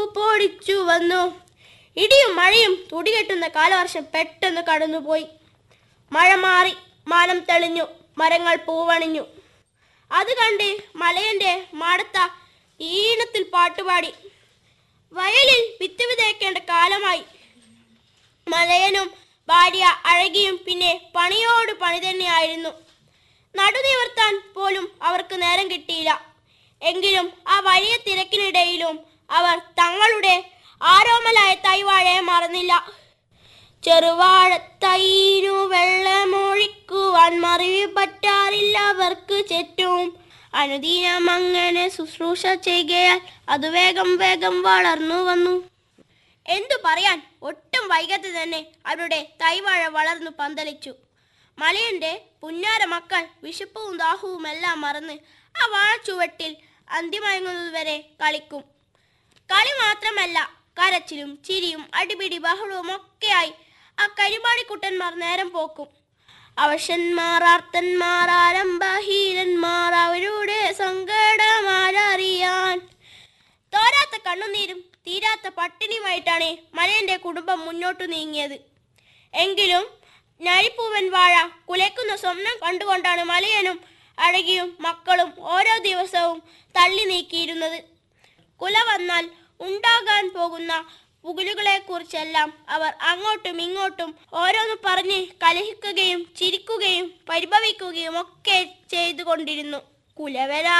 പൊടിച്ചു വന്നു ഇടിയും മഴയും തുടികെട്ടുന്ന കാലവർഷം പെട്ടെന്ന് കടന്നുപോയി മഴ മാറി മാനം തെളിഞ്ഞു മരങ്ങൾ പൂവണിഞ്ഞു അത് കണ്ട് മലയന്റെ മാടത്ത ഈണത്തിൽ പാട്ടുപാടി വയലിൽ വിത്ത് വിതയ്ക്കേണ്ട കാലമായി മലയനും ഭാര്യ അഴകിയും പിന്നെ പണിയോട് പണി തന്നെയായിരുന്നു നടുനിവർത്താൻ പോലും അവർക്ക് നേരം കിട്ടിയില്ല എങ്കിലും ആ വലിയ തിരക്കിനിടയിലും അവർ തങ്ങളുടെ ആരോമലായ തൈവാഴയെ മറന്നില്ല ചെറുവാഴത്തൈനു വെള്ളമൊഴിക്കുവാൻ മറിവ് പറ്റാറില്ല അവർക്ക് ചുറ്റും അനുദിനം അങ്ങനെ ശുശ്രൂഷ ചെയ്യുകയാൽ അത് വേഗം വേഗം വളർന്നു വന്നു എന്തു പറയാൻ ഒട്ടും വൈകാതെ തന്നെ അവരുടെ തൈവാഴ വളർന്നു പന്തലിച്ചു മലയന്റെ പുന്നാര മക്കൾ വിശപ്പും ദാഹവും എല്ലാം മറന്ന് ആ വാഴച്ചുവട്ടിൽ അന്തിമയങ്ങുന്നതുവരെ കളിക്കും കളി മാത്രമല്ല കരച്ചിലും ചിരിയും അടിപിടി ബഹളവും ഒക്കെയായി ആ കരിമാടിക്കുട്ടന്മാർ നേരം പോക്കും അവശന്മാർ ആർത്തന്മാർ ആരംഭഹീനന്മാർ അവരുടെ സങ്കടമാരറിയാൻ തോരാത്ത കണ്ണുനീരും തീരാത്ത പട്ടിണിയുമായിട്ടാണ് മലയന്റെ കുടുംബം മുന്നോട്ടു നീങ്ങിയത് എങ്കിലും നഴിപ്പൂവൻ വാഴ കുലയ്ക്കുന്ന സ്വപ്നം കണ്ടുകൊണ്ടാണ് മലയനും അഴകിയും മക്കളും ഓരോ ദിവസവും തള്ളി നീക്കിയിരുന്നത് കുല വന്നാൽ ഉണ്ടാകാൻ പോകുന്ന പുകിലുകളെ കുറിച്ചെല്ലാം അവർ അങ്ങോട്ടും ഇങ്ങോട്ടും ഓരോന്ന് പറഞ്ഞ് കലഹിക്കുകയും ചിരിക്കുകയും പരിഭവിക്കുകയും ഒക്കെ ചെയ്തുകൊണ്ടിരുന്നു കുലവരാ